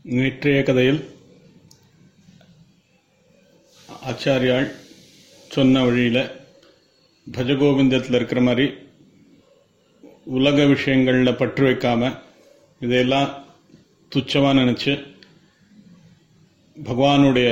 நேற்றைய கதையில் ஆச்சாரியாள் சொன்ன வழியில் பஜகோவிந்தத்தில் இருக்கிற மாதிரி உலக விஷயங்களில் பற்று வைக்காம இதையெல்லாம் துச்சமாக நினச்சி பகவானுடைய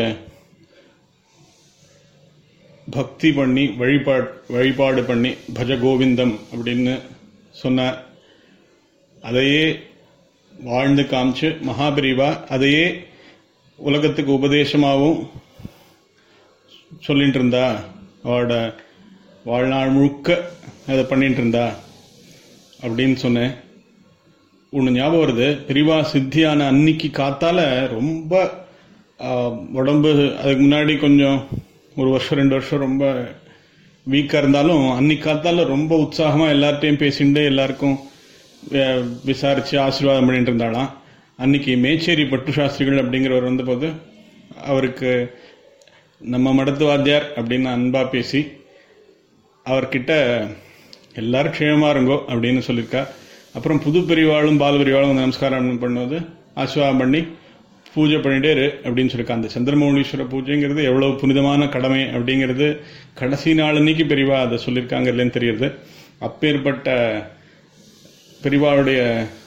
பக்தி பண்ணி வழிபாடு வழிபாடு பண்ணி பஜகோவிந்தம் அப்படின்னு சொன்னார் அதையே வாழ்ந்து காமிச்சு மகாபிரிவா அதையே உலகத்துக்கு உபதேசமாகவும் சொல்லிட்டு இருந்தா அவளோட வாழ்நாள் முழுக்க அதை பண்ணிட்டு இருந்தா அப்படின்னு சொன்னேன் ஒன்று ஞாபகம் வருது பிரிவா சித்தியான அன்னைக்கு காத்தால ரொம்ப ஆஹ், உடம்பு அதுக்கு முன்னாடி கொஞ்சம் ஒரு வருஷம் ரெண்டு வருஷம் ரொம்ப வீக்காக இருந்தாலும் அன்னைக்கு காத்தால ரொம்ப உற்சாகமாக எல்லார்ட்டையும் பேசிட்டு எல்லாருக்கும் அஹ், விசாரிச்சு ஆசீர்வாதம் பண்ணிட்டு இருந்தாளாம் அன்னைக்கு மேச்சேரி பட்டு சாஸ்திரிகள் அப்படிங்கிறவர் வந்தபோது அவருக்கு நம்ம மடத்து வாத்தியார் அப்படின்னு அன்பா பேசி அவர்கிட்ட எல்லாரும் க்ஷேமமா இருங்கோ அப்படின்னு சொல்லியிருக்கா அப்புறம் புது பெரியவாளும் பால பெரியவாளும் வந்து நமஸ்காரம் பண்ணுவது ஆசீர்வாதம் பண்ணி பூஜை பண்ணிட்டே இரு அப்படின்னு சொல்லியிருக்கா அந்த சந்திரமௌலீஸ்வர பூஜைங்கிறது எவ்வளவு புனிதமான கடமை அப்படிங்கிறது கடைசி நாள் அன்னைக்கு பெரியவா அதை சொல்லியிருக்காங்க இல்லைன்னு தெரியுது அப்பேற்பட்ட பெரியவாளுடைய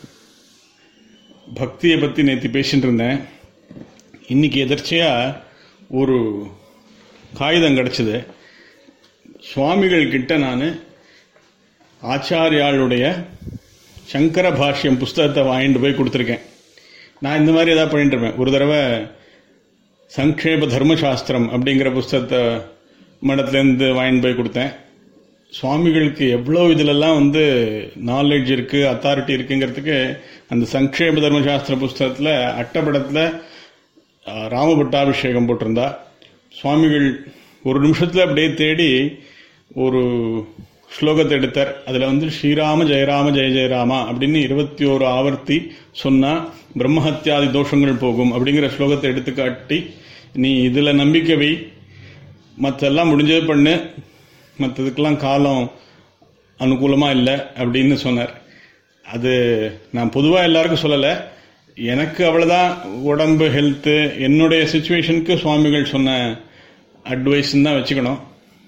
பக்தியை பற்றி நேற்று பேசிட்டு இருந்தேன் இன்னைக்கு எதிர்ச்சியா ஒரு காகிதம் கிடைச்சது சுவாமிகள் கிட்ட நான் ஆச்சாரியாளுடைய சங்கர பாஷ்யம் புஸ்தகத்தை வாங்கிட்டு போய் கொடுத்துருக்கேன் நான் இந்த மாதிரி ஏதாவது பண்ணிட்டு இருப்பேன் ஒரு தடவை சங்கேப தர்மசாஸ்திரம் அப்படிங்கிற புஸ்தகத்தை மடத்துலேருந்து வாங்கிட்டு போய் கொடுத்தேன் சுவாமிகளுக்கு எவ்வளோ இதிலெல்லாம் வந்து நாலேஜ் இருக்கு அத்தாரிட்டி இருக்குங்கிறதுக்கு அந்த சங்கேப தர்மசாஸ்திர புஸ்தகத்தில் அட்டப்படத்தில் அஹ், ராமபட்டாபிஷேகம் போட்டிருந்தா சுவாமிகள் ஒரு நிமிஷத்தில் அப்படியே தேடி ஒரு ஸ்லோகத்தை எடுத்தார் அதில் வந்து ஸ்ரீராம ஜெயராம ஜெய ஜெயராமா அப்படின்னு இருபத்தி ஓரு ஆவர்த்தி சொன்னா பிரம்மஹத்தியாதி தோஷங்கள் போகும் அப்படிங்கிற ஸ்லோகத்தை எடுத்து காட்டி நீ இதில் நம்பிக்கை வை மற்றெல்லாம் முடிஞ்சது பண்ணு மற்றதுக்கெல்லாம் காலம் அனுகூலமாக இல்லை அப்படின்னு சொன்னார் அது நான் பொதுவாக எல்லாருக்கும் சொல்லலை எனக்கு அவ்வளோதான் உடம்பு ஹெல்த்து என்னுடைய சுச்சுவேஷனுக்கு சுவாமிகள் சொன்ன அட்வைஸ்ன்னு தான் வச்சுக்கணும்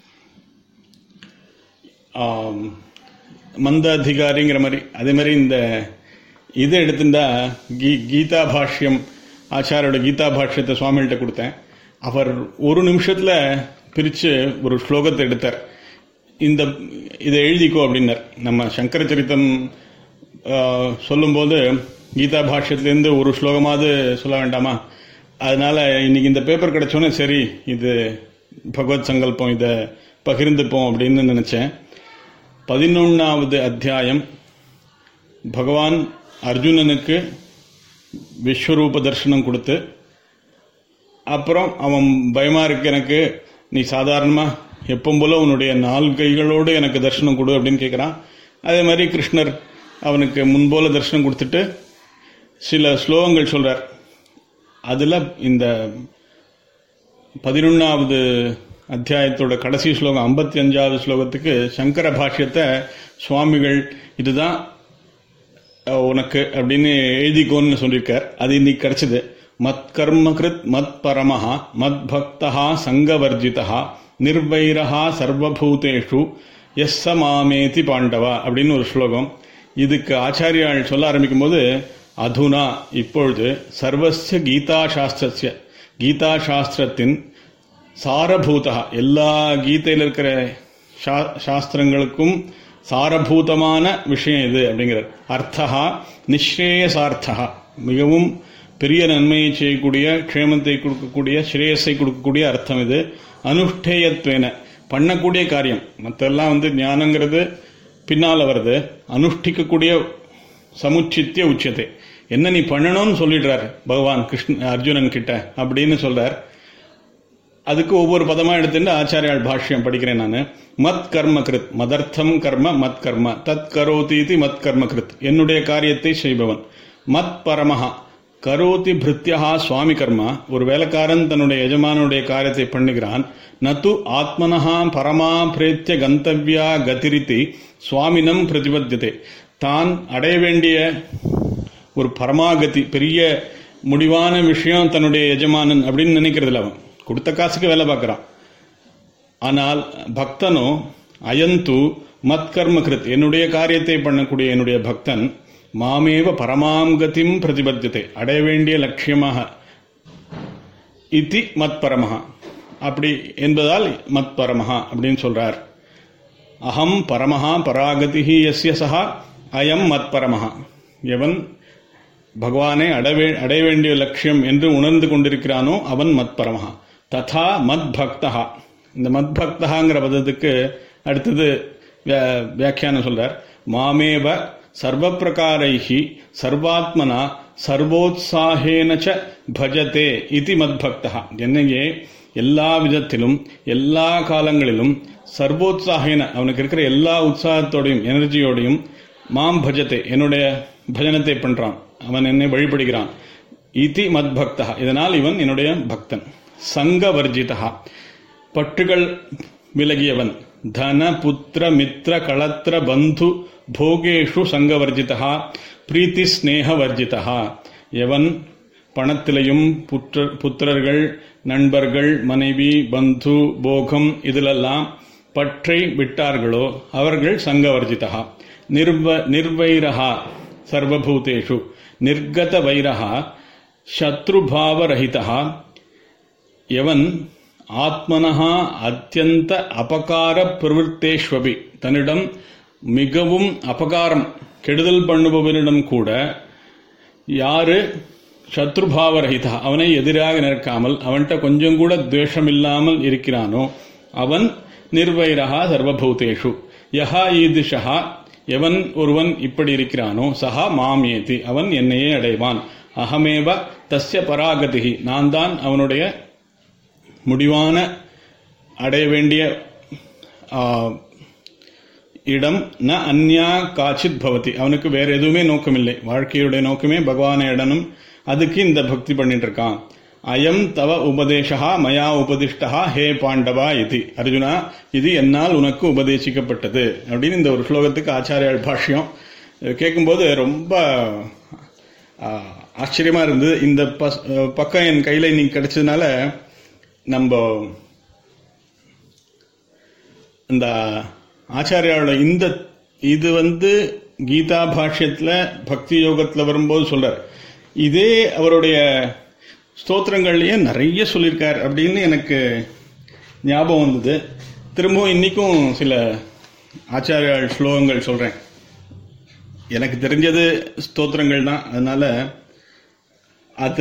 ஆம், மந்த அதிகாரிங்கிற மாதிரி அதே மாதிரி இந்த இதை எடுத்துட்டா கீ கீதா பாஷ்யம் ஆச்சாரியோட கீதா பாஷ்யத்தை சுவாமிகிட்ட கொடுத்தேன் அவர் ஒரு நிமிஷத்துல பிரிச்சு ஒரு ஸ்லோகத்தை எடுத்தார் இந்த இதை எழுதிக்கோ அப்படின்னார் நம்ம சங்கர சரித்தம் ஆஹ், சொல்லும்போது கீதா பாஷ்யத்திலேருந்து ஒரு ஸ்லோகமாவது சொல்ல வேண்டாமா அதனால இன்னைக்கு இந்த பேப்பர் கிடைச்சோன்னே சரி இது பகவத் சங்கல்பம் இதை பகிர்ந்துப்போம் அப்படின்னு நினைச்சேன் பதினொன்னாவது அத்தியாயம் பகவான் அர்ஜுனனுக்கு விஸ்வரூப தரிசனம் கொடுத்து அப்புறம் அவன் பயமா இருக்கு எனக்கு நீ சாதாரணமா எப்பவும் போல உன்னுடைய நாலு கைகளோடு எனக்கு தரிசனம் கொடு அப்படின்னு கேட்குறான் அதே மாதிரி கிருஷ்ணர் அவனுக்கு முன்போல தரிசனம் கொடுத்துட்டு சில ஸ்லோகங்கள் சொல்றார் அதுல இந்த பதினொன்னாவது அத்தியாயத்தோட கடைசி ஸ்லோகம் ஐம்பத்தி அஞ்சாவது ஸ்லோகத்துக்கு சங்கர பாஷ்யத்தை சுவாமிகள் இதுதான் அஹ், உனக்கு அப்படின்னு எழுதிக்கோன்னு சொல்லியிருக்கார் அது இன்னைக்கு கிடைச்சது மத் கர்மகிருத் மத் பரமஹா மத் பக்தஹா சங்கவர்ஜிதா நிர்வைரஹா சர்வபூதேஷு எஸ் மாமேதி பாண்டவா அப்படின்னு ஒரு ஸ்லோகம் இதுக்கு ஆச்சாரியால் சொல்ல ஆரம்பிக்கும் போது அதுனா இப்பொழுது சர்வஸ்ய கீதா சாஸ்திரஸ்ய கீதா சாஸ்திரத்தின் சாரபூதா எல்லா கீதையில் இருக்கிற சா- சாஸ்திரங்களுக்கும் சாரபூதமான விஷயம் இது அப்படிங்கிறார் அர்த்தா நிஸ்ரேயசார்த்தா மிகவும் பெரிய நன்மையை செய்யக்கூடிய க்ஷேமத்தை கொடுக்கக்கூடிய ஸ்ரேயஸை கொடுக்கக்கூடிய அர்த்தம் இது அனுஷ்டேயத்வேன பண்ணக்கூடிய காரியம் மற்றெல்லாம் வந்து ஞானங்கிறது பின்னால வருது அனுஷ்டிக்கக்கூடிய சமுச்சித்திய உச்சத்தை என்ன நீ பண்ணணும்னு சொல்லிடுறார் பகவான் கிருஷ்ண அர்ஜுனன் கிட்ட அப்படின்னு சொல்றார் அதுக்கு ஒவ்வொரு பதமா எடுத்துட்டு ஆச்சாரியால் பாஷ்யம் படிக்கிறேன் நான் மத் கர்ம கிருத் மதர்த்தம் கர்ம மத் கர்ம தத் கரோதீதி மத் கர்ம கிருத் என்னுடைய காரியத்தை செய்பவன் மத் பரமஹா கரோதி பிருத்யஹா சுவாமி கர்மா ஒரு வேலைக்காரன் தன்னுடைய எஜமானுடைய காரியத்தை பண்ணுகிறான் நது ஆத்மனஹா பரமா பிரேத்திய கந்தவ்யா கதிரித்தி சுவாமினம் பிரதிபத்தியதே தான் அடைய வேண்டிய ஒரு பரமாகதி பெரிய முடிவான விஷயம் தன்னுடைய எஜமானன் அப்படின்னு நினைக்கிறதில்ல அவன் கொடுத்த காசுக்கு வேலை பார்க்கறான் ஆனால் பக்தனோ அயந்து மத்கர்ம கிருத் என்னுடைய காரியத்தை பண்ணக்கூடிய என்னுடைய பக்தன் மாமேவ பரமாம் கதிம் பிரதிபத்தியத்தை அடைய வேண்டிய லட்சியமாக இதி மத்பரமஹா அப்படி என்பதால் மத்பரமஹா அப்படின்னு சொல்றார் அகம் பரமஹா பராகதிஹி எஸ்ய சஹா அயம் மத்பரமஹா எவன் பகவானை அடவே அடைய வேண்டிய லட்சியம் என்று உணர்ந்து கொண்டிருக்கிறானோ அவன் மத்பரமஹா ததா மத் பக்தஹா இந்த மத் பக்தஹாங்கிற பதத்துக்கு அடுத்தது வியா- வியாக்கியானம் சொல்றார் மாமேவ சர்வ பிரகாரைஹி சர்வாத்மனா சர்வோத்சாகேன ச பஜதே இது மத்பக்தா என்னையே எல்லா விதத்திலும் எல்லா காலங்களிலும் சர்வோத்சாகேன அவனுக்கு இருக்கிற எல்லா உற்சாகத்தோடையும் எனர்ஜியோடையும் மாம் பஜதே என்னுடைய பஜனத்தை பண்றான் அவன் என்னை வழிபடுகிறான் இதி மத்பக்தா இதனால் இவன் என்னுடைய பக்தன் சங்க வர்ஜிதா பற்றுகள் விலகியவன் தன புத்திர மித்திர களத்திர பந்து போகேஷு சங்கவர்ஜிதா பிரீத்தி ஸ்நேக வர்ஜிதா எவன் பணத்திலையும் புற்ற புத்திரர்கள் நண்பர்கள் மனைவி பந்து போகம் இதிலெல்லாம் பற்றை விட்டார்களோ அவர்கள் சங்கவர்ஜிதா நிர்வ நிர்வைரஹா சர்வபூதேஷு நிர்கத வைரஹா சத்ருபாவரஹிதா எவன் ஆத்மனஹா அத்தியந்த அபகார பிரவருத்தேஷ்வபி தன்னிடம் மிகவும் அபகாரம் கெடுதல் பண்ணுபவனிடம் கூட யாரு சத்ருபாவரஹிதா அவனை எதிராக நிற்காமல் அவன்கிட்ட கொஞ்சம் கூட துவேஷம் இல்லாமல் இருக்கிறானோ அவன் நிர்வைரஹா சர்வபூதேஷு யஹா ஈதிஷா எவன் ஒருவன் இப்படி இருக்கிறானோ சஹா மாமேதி அவன் என்னையே அடைவான் அகமேவ தஸ்ய பராகதிகி நான் தான் அவனுடைய முடிவான அடைய வேண்டிய ஆ, இடம் ந அந்யா காச்சித் பவதி அவனுக்கு வேற எதுவுமே நோக்கமில்லை வாழ்க்கையுடைய நோக்கமே பகவானை இடனும் அதுக்கு இந்த பக்தி பண்ணிட்டு இருக்கான் அயம் தவ உபதேசா மயா உபதிஷ்டா ஹே பாண்டவா இது அர்ஜுனா இது என்னால் உனக்கு உபதேசிக்கப்பட்டது அப்படின்னு இந்த ஒரு ஸ்லோகத்துக்கு ஆச்சாரியால் பாஷ்யம் இது கேட்கும்போது ரொம்ப ஆ, ஆச்சரியமா இருந்தது இந்த பஸ்- பக்கம் என் கையில இன்னைக்கு கிடைச்சதுனால நம்ம இந்த ஆச்சாரியாவோட இந்த இது வந்து கீதா பாஷ்யத்துல பக்தி யோகத்துல வரும்போது சொல்றார் இதே அவருடைய ஸ்தோத்திரங்கள்லயே நிறைய சொல்லியிருக்கார் அப்படின்னு எனக்கு ஞாபகம் வந்தது திரும்பவும் இன்னைக்கும் சில ஆச்சாரியால் ஸ்லோகங்கள் சொல்றேன் எனக்கு தெரிஞ்சது ஸ்தோத்திரங்கள் தான் அதனால அது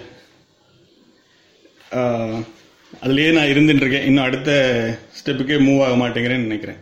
ஆஹ், அதுலயே நான் இருந்துட்டு இருக்கேன் இன்னும் அடுத்த ஸ்டெப்புக்கே மூவ் ஆக மாட்டேங்கிறேன்னு நினைக்கிறேன்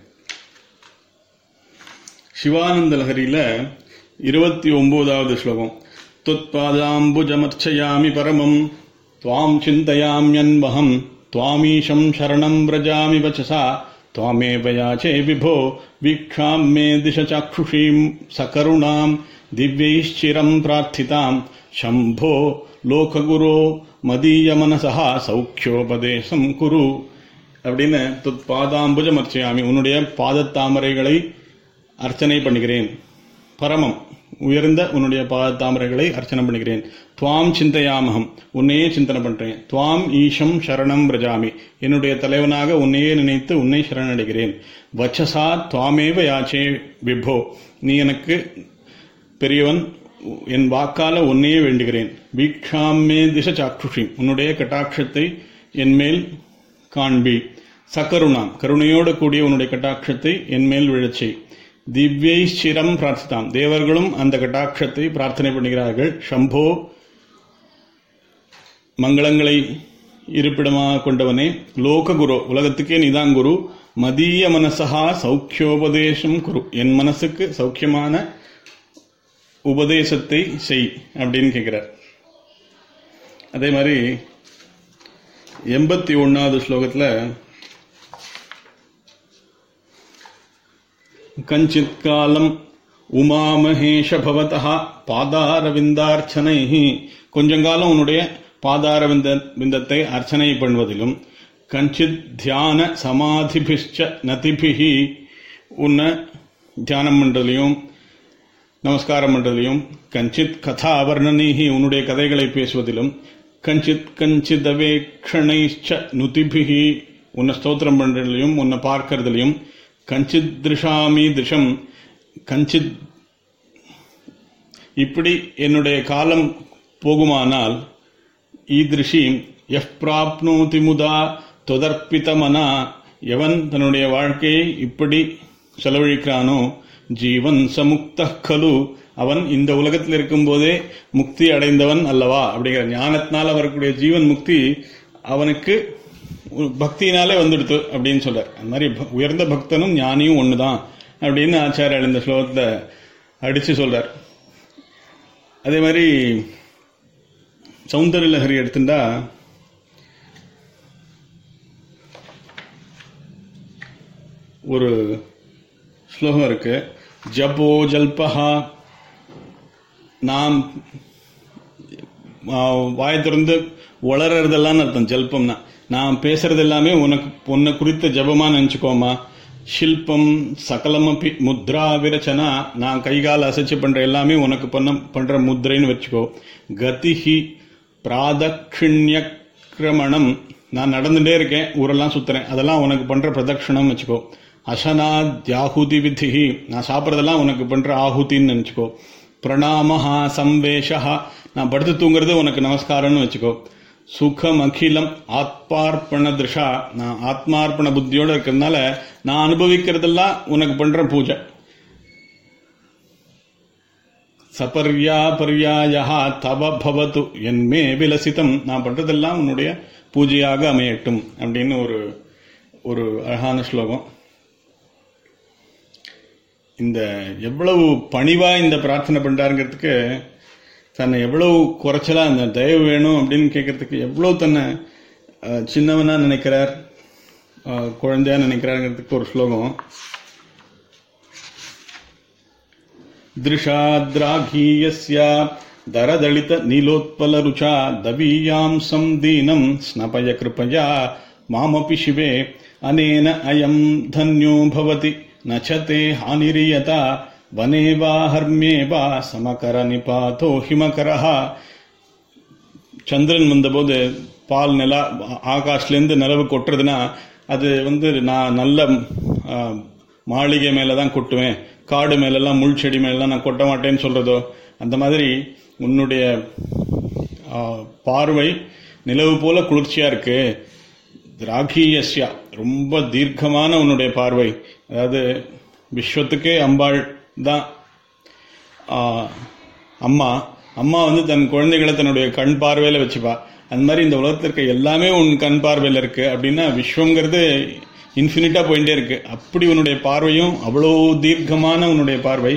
சிவானந்த லஹரியில இருபத்தி ஒன்பதாவது ஸ்லோகம் துத்பாதாம்புஜமர்ச்சயாமி பரமம் துவாம் சிந்தயாம்யன்வகம் துவாமீஷம் சரணம் व्रजामि वचसा त्वामेव याचे विभो वीक्षां मे दिश चाक्षुषीं सकरुणां दिव्यैश्चिरं प्रार्थितां शम्भो लोकगुरो மதீயமனசா சௌக்கியோபதேசம் குரு அப்படின்னு துத் பாதாம்புஜம் அர்ச்சயாமி உன்னுடைய பாதத்தாமரைகளை அர்ச்சனை பண்ணுகிறேன் பரமம் உயர்ந்த உன்னுடைய பாதத்தாமரைகளை அர்ச்சனை பண்ணுகிறேன் துவாம் சிந்தையாமகம் உன்னையே சிந்தனை பண்றேன் துவாம் ஈஷம் சரணம் பிரஜாமி என்னுடைய தலைவனாக உன்னையே நினைத்து உன்னை சரணடைகிறேன் வச்சசா துவாமேவ யாச்சே விபோ நீ எனக்கு பெரியவன் என் வாக்கால உன்னையே வேண்டுகிறேன் வீக்ஷாமே திச சாக்ஷுஷி உன்னுடைய கட்டாட்சத்தை என்மேல் காண்பி சகருணாம் கருணையோடு கூடிய உன்னுடைய கட்டாட்சத்தை என்மேல் விழச்சை திவ்யை சிரம் பிரார்த்தித்தாம் தேவர்களும் அந்த கட்டாட்சத்தை பிரார்த்தனை பண்ணுகிறார்கள் சம்போ மங்களங்களை இருப்பிடமாக கொண்டவனே லோக குரு உலகத்துக்கே நீதான் குரு மதிய மனசா சௌக்கியோபதேசம் குரு என் மனசுக்கு சௌக்கியமான உபதேசத்தை செய் அப்படின்னு கேட்கிறார் அதே மாதிரி எண்பத்தி ஒன்னாவது ஸ்லோகத்துல கஞ்சித் காலம் உமாமகேஷ பவதா பாதாரவிந்தார்ச்சனை கொஞ்சம் காலம் உன்னுடைய பாதாரவிந்த விந்தத்தை அர்ச்சனை பண்ணுவதிலும் கஞ்சித் தியான சமாதிபிஷ்ச நதிபிகி உன்னை தியானம் பண்றதுலையும் நமஸ்காரம் பண்றதிலும் கஞ்சித் கதா வர்ணனீகி உன்னுடைய கதைகளை பேசுவதிலும் கஞ்சித் கஞ்சித் அவேக்ஷணைச்ச நுதிபிகி உன்னை ஸ்தோத்திரம் பண்றதிலையும் உன்னை பார்க்கறதிலையும் கஞ்சித் திருஷாமி திருஷம் கஞ்சித் இப்படி என்னுடைய காலம் போகுமானால் ஈதிருஷி எஃப் பிராப்னோதி முதா தொதர்ப்பிதமனா எவன் தன்னுடைய வாழ்க்கையை இப்படி செலவழிக்கிறானோ ஜீவன் சமுக்த கலு அவன் இந்த உலகத்தில் இருக்கும்போதே முக்தி அடைந்தவன் அல்லவா அப்படிங்கிற ஞானத்தினால் வரக்கூடிய ஜீவன் முக்தி அவனுக்கு பக்தியினாலே வந்துடுத்து அப்படின்னு சொல்றார் அந்த மாதிரி ப- உயர்ந்த பக்தனும் ஞானியும் ஒண்ணுதான் அப்படின்னு ஆச்சாரியார் இந்த ஸ்லோகத்தை அடிச்சு சொல்றார் அதே மாதிரி சௌந்தர லஹரி எடுத்துட்டா ஒரு ஸ்லோகம் இருக்கு ஜபோ ஜல்பஹா நாம் ஆ, வாய் திறந்து வளர்றதெல்லாம் அர்த்தம் ஜல்பம்னா நான் பேசுறது எல்லாமே உனக்கு உன்னை குறித்த ஜபமா நினைச்சுக்கோமா ஷில்பம் சகலமபி முத்ரா விரச்சனா நான் கைகால் அசைச்சு பண்ற எல்லாமே உனக்கு பண்ண பண்ற முத்ரைன்னு வச்சுக்கோ கதிஹி பிராதக்ஷிண்யக்கிரமணம் நான் நடந்துட்டே இருக்கேன் ஊரெல்லாம் சுத்துறேன் அதெல்லாம் உனக்கு பண்ற பிரதட்சணம் வச்சுக்கோ அசனாத்யாகுதி விதிஹி நான் சாப்பிட்றதெல்லாம் உனக்கு பண்ற ஆகுதின்னு நினைச்சுக்கோ பிரணாமஹா சம்வேஷா நான் படுத்து தூங்குறது உனக்கு நமஸ்காரம்னு வச்சுக்கோ சுகம் அகிலம் ஆத்மார்ப்பண திருஷா நான் ஆத்மார்ப்பண புத்தியோட இருக்கிறதுனால நான் அனுபவிக்கிறதெல்லாம் உனக்கு பண்ற பூஜை சபர்யா பர்யாயா தவ பவது என்மே விலசிதம் நான் பண்றதெல்லாம் உன்னுடைய பூஜையாக அமையட்டும் அப்படின்னு ஒரு ஒரு அழகான ஸ்லோகம் இந்த எவ்வளவு பணிவா இந்த பிரார்த்தனை பண்றாருங்கிறதுக்கு தன்னை எவ்வளவு குறைச்சலா அந்த தயவு வேணும் அப்படின்னு கேட்கறதுக்கு எவ்வளவு தன்னை அஹ், சின்னவனா நினைக்கிறார் அஹ், குழந்தையா நினைக்கிறாருங்கிறதுக்கு ஒரு ஸ்லோகம் दृशाद्राघीयस्य दरदलितनीलोत्पलरुचा दवीयां सन्दीनं स्नपय कृपया मामपि शिवे अनेन अयं धन्यो भवति न च ते हानिरीयता वने वा हर्म्ये वा समकरनिपातो हिमकरः சந்திரன் வந்தபோது பால் நிலா ஆகாஷ்லேருந்து நிலவு கொட்டுறதுன்னா அது வந்து நான் நல்ல ஆ, மாளிகை மேலே தான் கொட்டுவேன் காடு மேலெல்லாம் முள் செடி மேலெல்லாம் நான் கொட்ட மாட்டேன்னு சொல்றதோ அந்த மாதிரி உன்னுடைய ஆ, பார்வை நிலவு போல குளிர்ச்சியா இருக்கு திராகியஸ்யா ரொம்ப தீர்க்கமான உன்னுடைய பார்வை அதாவது விஸ்வத்துக்கே அம்பாள் தான் ஆ, அம்மா அம்மா வந்து தன் குழந்தைகளை தன்னுடைய கண் பார்வையில வச்சுப்பா அந்த மாதிரி இந்த உலகத்துல இருக்க எல்லாமே உன் கண் பார்வையில இருக்கு அப்படின்னா விஸ்வங்கிறது இன்ஃபினிட்டா போயிட்டே இருக்கு அப்படி உன்னுடைய பார்வையும் அவ்வளோ தீர்க்கமான உன்னுடைய பார்வை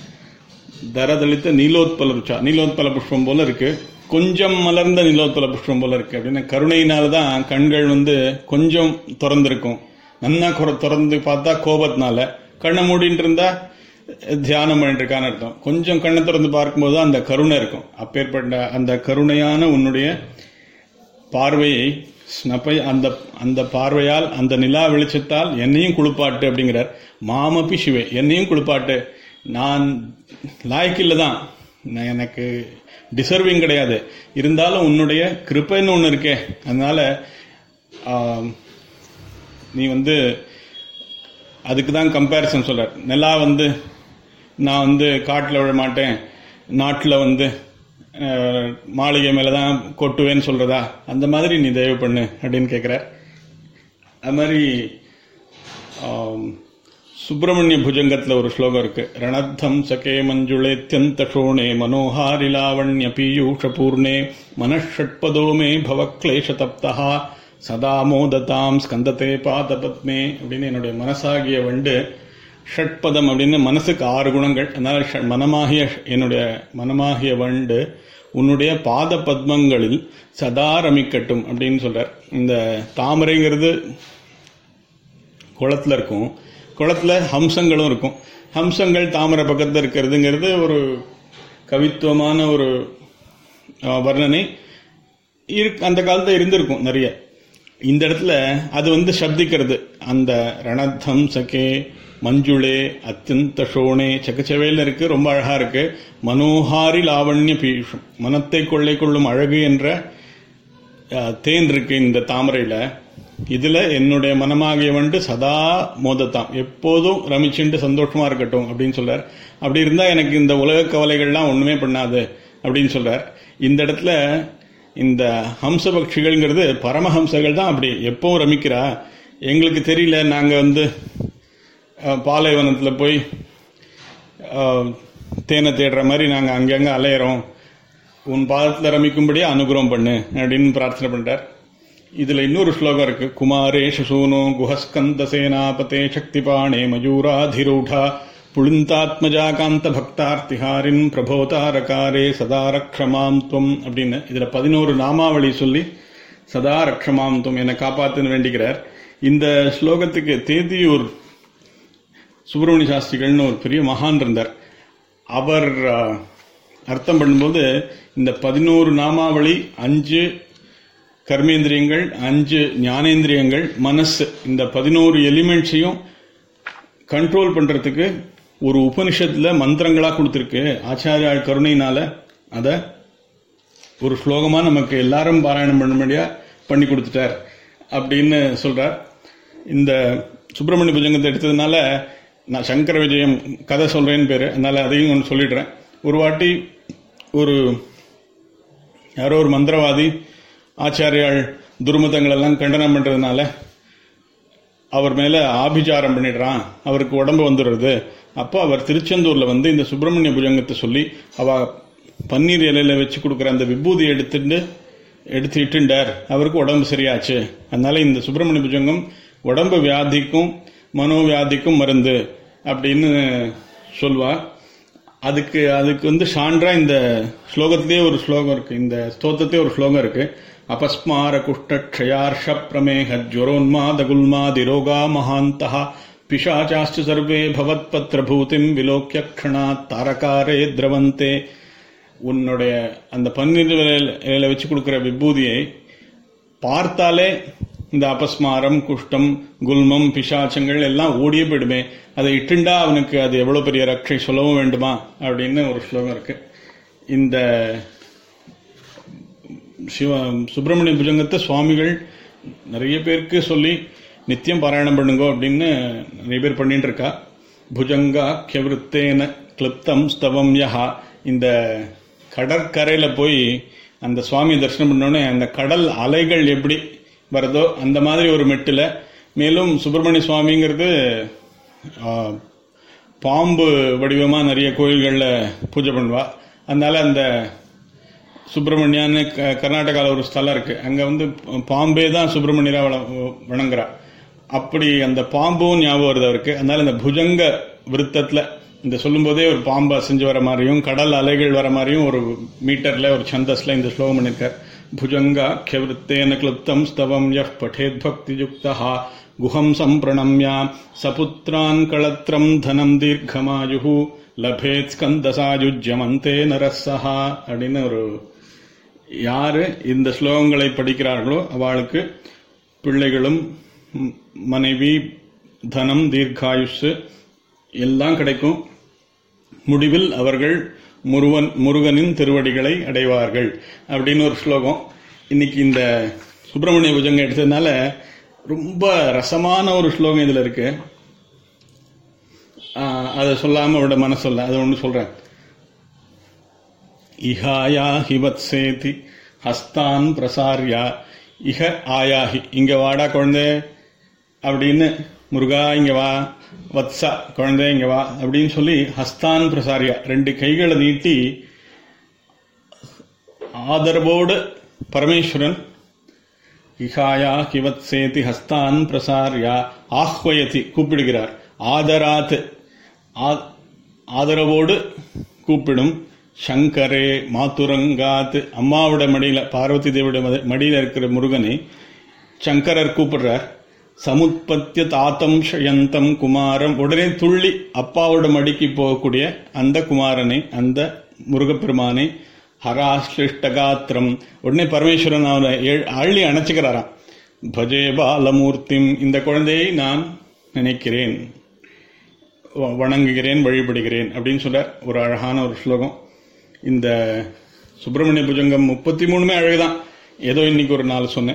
தரதளித்த நீலோத்பல ருச்சா நீலோத்பல புஷ்பம் போல இருக்கு கொஞ்சம் மலர்ந்த நீலோத்பல புஷ்பம் போல இருக்கு அப்படின்னா கருணையினால தான் கண்கள் வந்து கொஞ்சம் திறந்திருக்கும் நன்னா குற- திறந்து பார்த்தா கோபத்தினால கண்ணை மூடிட்டு இருந்தா தியானம் பண்ணிட்டு இருக்கான்னு அர்த்தம் கொஞ்சம் கண்ணை திறந்து பார்க்கும்போது தான் அந்த கருணை இருக்கும் அப்பேற்பட்ட அந்த கருணையான உன்னுடைய பார்வையை ஸ்னப்பை அந்த அந்த பார்வையால் அந்த நிலா வெளிச்சத்தால் என்னையும் குளிப்பாட்டு அப்படிங்கிறார் மாமபி சிவே என்னையும் குளிப்பாட்டு நான் லாய்க்கில்ல தான் நான் எனக்கு டிசர்விங் கிடையாது இருந்தாலும் உன்னுடைய கிருப்பைன்னு ஒன்று இருக்கே அதனால ஆம், நீ வந்து அதுக்கு தான் கம்பேரிசன் சொல்றார் நிலா வந்து நான் வந்து காட்டில் விழ மாட்டேன் நாட்டில் வந்து அஹ், மாளிகை மேலே தான் கொட்டுவேன்னு சொல்றதா அந்த மாதிரி நீ தயவு பண்ணு அப்படின்னு கேட்குறார் அது மாதிரி ஆம், சுப்பிரமணிய புஜங்கத்தில் ஒரு ஸ்லோகம் இருக்கு ரணத்தம் சகே மஞ்சுளேத்யந்த ஷோணே மனோஹாரி லாவண்ய பீயூஷ பூர்ணே மனஷட்பதோ மே பவக்லேஷ தப்தா சதா மோததாம் ஸ்கந்ததே பாதபத்மே அப்படின்னு என்னுடைய மனசாகிய வண்டு ஷட்பதம் அப்படின்னு மனசுக்கு ஆறு குணங்கள் அதனால ஷ- மனமாகிய என்னுடைய மனமாகிய வண்டு உன்னுடைய பாத பத்மங்களில் சதா ரமிக்கட்டும் அப்படின்னு சொல்றார் இந்த தாமரைங்கிறது குளத்துல இருக்கும் குளத்துல ஹம்சங்களும் இருக்கும் ஹம்சங்கள் தாமரை பக்கத்துல இருக்கிறதுங்கிறது ஒரு கவித்துவமான ஒரு அஹ், வர்ணனை இருக்கு அந்த காலத்துல இருந்திருக்கும் நிறைய இந்த இடத்துல அது வந்து சப்திக்கிறது அந்த ரணத்தம் சகே மஞ்சுளே அத்தியந்த ஷோனே சக்கச்சவேல இருக்கு ரொம்ப அழகா இருக்கு மனோஹாரி லாவண்ய பீஷம் மனத்தை கொள்ளை கொள்ளும் அழகு என்ற அஹ், தேன் இருக்கு இந்த தாமரையில இதுல என்னுடைய மனமாகிய வண்டு சதா மோதத்தாம் எப்போதும் ரமிச்சுண்டு சந்தோஷமா இருக்கட்டும் அப்படின்னு சொல்றார் அப்படி இருந்தா எனக்கு இந்த உலக கவலைகள்லாம் ஒண்ணுமே பண்ணாது அப்படின்னு சொல்றார் இந்த இடத்துல இந்த ஹம்ச பட்சிகள்ங்கிறது பரமஹம்சங்கள் தான் அப்படி எப்பவும் ரமிக்கிறா எங்களுக்கு தெரியல நாங்க வந்து அஹ், பாலைவனத்துல போய் அஹ், தேனை தேடுற மாதிரி நாங்க அங்கங்க அலையிறோம் உன் பாதத்துல ரமிக்கும்படி அனுகிரகம் பண்ணு அப்படின்னு பிரார்த்தனை பண்றார் இதுல இன்னொரு ஸ்லோகம் இருக்கு குமாரேஷ சூனோ குஹஸ்கந்த சேனாபதே சக்திபாணே மயூராதிரூடா புளிந்தாத்மஜா காந்த பக்தார்த்திஹாரின் பிரபோதாரகாரே சதா ரக்ஷமாம் துவம் அப்படின்னு இதுல பதினோரு நாமாவளி சொல்லி சதா ரக்ஷமாம் துவம் என்னை காப்பாத்துன்னு வேண்டிக்கிறார் இந்த ஸ்லோகத்துக்கு தேதியூர் சுப்பிரமணிய சாஸ்திரிகள்னு ஒரு பெரிய மகான் இருந்தார் அவர் அஹ், அர்த்தம் பண்ணும்போது இந்த பதினோரு நாமாவளி அஞ்சு கர்மேந்திரியங்கள் அஞ்சு ஞானேந்திரியங்கள் மனசு இந்த பதினோரு எலிமெண்ட்ஸையும் கண்ட்ரோல் பண்றதுக்கு ஒரு உபனிஷத்துல மந்திரங்களா கொடுத்திருக்கு ஆச்சாரியால் கருணையினால அத ஒரு ஸ்லோகமா நமக்கு எல்லாரும் பாராயணம் பண்ணும்படியா பண்ணி கொடுத்துட்டார் அப்படின்னு சொல்றார் இந்த சுப்பிரமணிய புஜங்கத்தை எடுத்ததுனால நான் சங்கர விஜயம் கதை சொல்றேன்னு பேரு அதனால அதையும் ஒன்று சொல்லிடுறேன் ஒரு வாட்டி ஒரு யாரோ ஒரு மந்திரவாதி ஆச்சாரியால் துர்மதங்கள் எல்லாம் கண்டனம் பண்றதுனால அவர் மேல ஆபிச்சாரம் பண்ணிடுறான் அவருக்கு உடம்பு வந்துடுறது அப்போ அவர் திருச்செந்தூர்ல வந்து இந்த சுப்பிரமணிய புஜங்கத்தை சொல்லி அவ பன்னீர் இலையில வச்சு கொடுக்குற அந்த விபூதி எடுத்துட்டு எடுத்து இட்டுண்டார் அவருக்கு உடம்பு சரியாச்சு அதனால இந்த சுப்பிரமணிய புஜங்கம் உடம்பு வியாதிக்கும் மனோவியாதிக்கும் மருந்து அப்படின்னு சொல்வா அதுக்கு அதுக்கு வந்து சான்றா இந்த ஸ்லோகத்திலேயே ஒரு ஸ்லோகம் இருக்கு இந்த ஸ்தோத்திரத்திலே ஒரு ஸ்லோகம் இருக்கு அபஸ்மார குஷ்ட க்ஷயார்ஷ பிரமேக ஜுரோன்மாத குல்மாதி ரோகா மகாந்தா பிசாச்சாஸ்து சர்வே பவத் பத்ரபூதிம் விலோக்கிய க்ஷணாத் தாரகாரே திரவந்தே உன்னுடைய அந்த பன்னீர் இலையில வச்சு கொடுக்கிற விபூதியை பார்த்தாலே இந்த அபஸ்மாரம் குஷ்டம் குல்மம் பிசாச்சங்கள் எல்லாம் ஓடியே போயிடுமே அதை இட்டுண்டா அவனுக்கு அது எவ்வளவு பெரிய ரட்சை சொல்லவும் வேண்டுமா அப்படின்னு ஒரு ஸ்லோகம் இருக்கு இந்த சிவ சுப்பிரமணிய புஜங்கத்தை சுவாமிகள் நிறைய பேருக்கு சொல்லி நித்தியம் பாராயணம் பண்ணுங்க அப்படின்னு நிறைய பேர் பண்ணிட்டு இருக்கா புஜங்கா கியவிருத்தேன கிளிப்தம் ஸ்தவம் யஹா இந்த கடற்கரையில போய் அந்த சுவாமி தரிசனம் பண்ணோடனே அந்த கடல் அலைகள் எப்படி வருதோ அந்த மாதிரி ஒரு மெட்டில் மேலும் சுப்பிரமணிய சுவாமிங்கிறது ஆ, பாம்பு வடிவமா நிறைய கோயில்களில் பூஜை பண்ணுவா அதனால அந்த சுப்பிரமணியான்னு க- கர்நாடகாவில் ஒரு ஸ்தலம் இருக்கு அங்க வந்து பாம்பே தான் சுப்பிரமணியரா வள- வணங்குறா அப்படி அந்த பாம்பும் ஞாபகம் வருது அவருக்கு அதனால இந்த புஜங்க விருத்தத்துல இந்த சொல்லும்போதே ஒரு பாம்பு அசைஞ்சு வர மாதிரியும் கடல் அலைகள் வர மாதிரியும் ஒரு மீட்டர்ல ஒரு சந்தஸ்ல இந்த ஸ்லோகம் பண்ணிருக்கார் புஜங்கா கியவிருத்தேன கிளுப்தம் ஸ்தவம் யஹ் பठेत् பக்தி யுக்தா குஹம் சம்பிரணம்ய சபுத்ரான் களத்ரம் தனம் தீர்க்கமாயு லபேத் ஸ்கந்தசாயுஜ்யமந்தே நரசஹா அப்படின்னு ஒரு யாரு இந்த ஸ்லோகங்களை படிக்கிறார்களோ அவளுக்கு பிள்ளைகளும் ம், மனைவி தனம் தீர்க்காயுஷ் எல்லாம் கிடைக்கும் முடிவில் அவர்கள் முருகன் முருகனின் திருவடிகளை அடைவார்கள் அப்படின்னு ஒரு ஸ்லோகம் இன்னைக்கு இந்த சுப்பிரமணிய புஜங்க எடுத்ததுனால ரொம்ப ரசமான ஒரு ஸ்லோகம் இதுல இருக்கு ஆஹ், அதை சொல்லாம விட மனசொல்ல அதை ஒன்று சொல்றேன் இஹாயா ஹிவத்சேதி ஹஸ்தான் பிரசாரியா இஹ ஆயாஹி இங்க வாடா குழந்தை அப்படின்னு முருகா இங்க வா வத்சா குழந்தை இங்க வா அப்படின்னு சொல்லி ஹஸ்தான் பிரசாரியா ரெண்டு கைகளை நீட்டி ஆதரவோடு பரமேஸ்வரன் இஹாயா கிவத்சேதி ஹஸ்தான் பிரசாரியா ஆஹ்வயதி கூப்பிடுகிறார் ஆதராத் ஆ- ஆதரவோடு கூப்பிடும் சங்கரே மாத்துரங்காத் அம்மாவோட மடியில பார்வதி தேவியோட மத- மடியில இருக்கிற முருகனை சங்கரர் கூப்பிடுறார் சமுத்பத்திய தாத்தம் ஷயந்தம் குமாரம் உடனே துள்ளி அப்பாவோட மடிக்கு போகக்கூடிய அந்த குமாரனை அந்த முருகப்பெருமானை ஹராஸ்லிஷ்டகாத்திரம் உடனே பரமேஸ்வரன் அவனை ஏ- அள்ளி வ- வணங்குகிறேன் வழிபடுகிறேன் அப்படின்னு சொல்றார் ஒரு அழகான ஒரு ஸ்லோகம் இந்த சுப்பிரமணிய புஜங்கம் முப்பத்தி மூணுமே அழகுதான் ஏதோ இன்னைக்கு ஒரு நாலு சொன்னேன்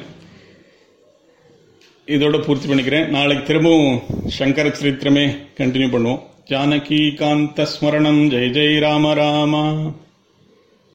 இதோட பூர்த்தி பண்ணிக்கிறேன் நாளைக்கு திரும்பவும் சங்கர சரித்திரமே கண்டினியூ பண்ணுவோம் ஜானகி காந்த ஸ்மரணம் ஜெய் ஜெய் ராம ராமா